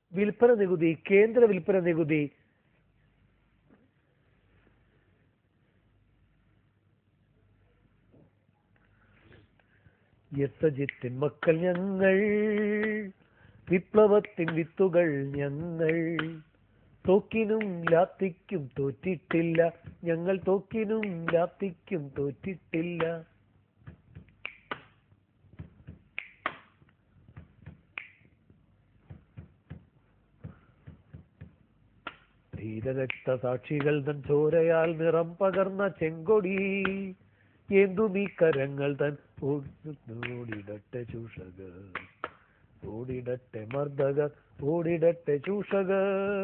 വിൽപ്പന നികുതി കേന്ദ്ര വിൽപ്പന നികുതി യത്തജിത്തിൻ മക്കൾ ഞങ്ങൾ വിപ്ലവത്തിൻ വിത്തുകൾ ഞങ്ങൾ തോക്കിനും ലാത്തിക്കും തോറ്റിട്ടില്ല ഞങ്ങൾ തോക്കിനും ലാത്തിക്കും തോറ്റിട്ടില്ല ധീരരക്തസാക്ഷികൾ തൻ ചോരയാൽ നിറം പകർന്ന ചെങ്കൊടി എന്തുമീ കരങ്ങൾ തൻ ഓടിടട്ടെ ചൂഷകർ ഓടിടട്ടെ മർദ്ദകർ ഓടിടട്ടെ ചൂഷകർ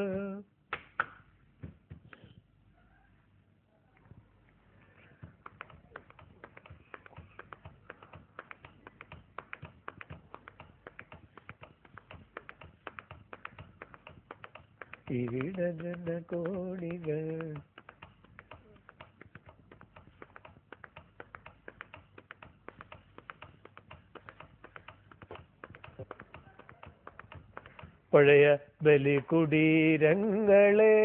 ഇവിടങ്ങന കോടികൾ പഴയ ബലികുടീരങ്ങളെ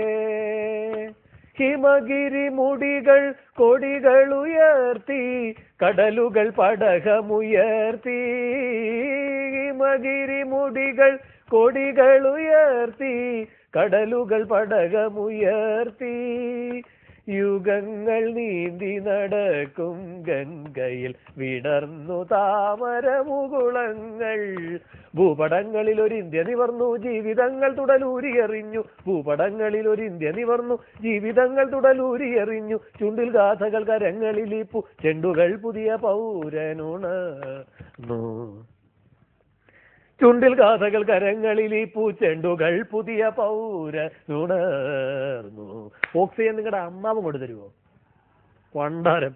ഹിമഗിരി മുടികൾ കൊടികൾ ഉയർത്തി കടലുകൾ പടകമുയർത്തി ഹിമഗിരി മുടികൾ കൊടികൾ ഉയർത്തി കടലുകൾ പടകമുയർത്തി യുഗങ്ങൾ നീന്തി നടക്കും ഗംഗയിൽ വിടർന്നു താമരമുകുളങ്ങൾ ഭൂപടങ്ങളിൽ ഒരു ഇന്ത്യ നിവർന്നു ജീവിതങ്ങൾ തുടലൂരിയെറിഞ്ഞു ഭൂപടങ്ങളിൽ ഒരു ഇന്ത്യ നിവർന്നു ജീവിതങ്ങൾ തുടലൂരിയെറിഞ്ഞു ചുണ്ടിൽ ഗാഥകൾ കരങ്ങളിലിപ്പു ചെണ്ടുകൾ പുതിയ പൗരനുണർന്നു ചുണ്ടിൽ ഗാഥകൾ കരങ്ങളിൽ ഈ പൂച്ചെണ്ടുകൾ പുതിയ പൗര നുണർന്നു ഓക്സിജൻ നിങ്ങളുടെ അമ്മാവും കൊണ്ട് തരുമോ പണ്ടാരം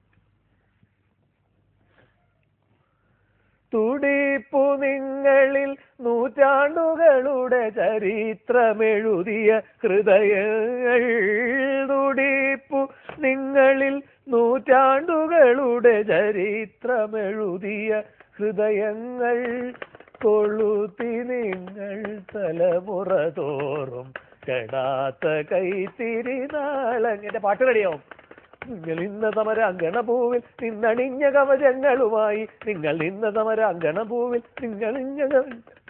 തുടിപ്പു നിങ്ങളിൽ നൂറ്റാണ്ടുകളുടെ ചരിത്രമെഴുതിയ ഹൃദയങ്ങൾ തുടിപ്പു നിങ്ങളിൽ നൂറ്റാണ്ടുകളുടെ ചരിത്രമെഴുതിയ ഹൃദയങ്ങൾ കൊളുത്തി നിങ്ങൾ തലമുറ തോറും കെടാത്ത കൈത്തിരി നാളങ്ങനെ പാട്ട് റെഡിയാവും നിങ്ങൾ ഇന്ന സമരാങ്കണഭൂവിൽ നിന്നണിഞ്ഞ കവചങ്ങളുമായി നിങ്ങൾ ഇന്ന സമരാങ്കണഭൂവിൽ നിങ്ങളിഞ്ഞ കവ-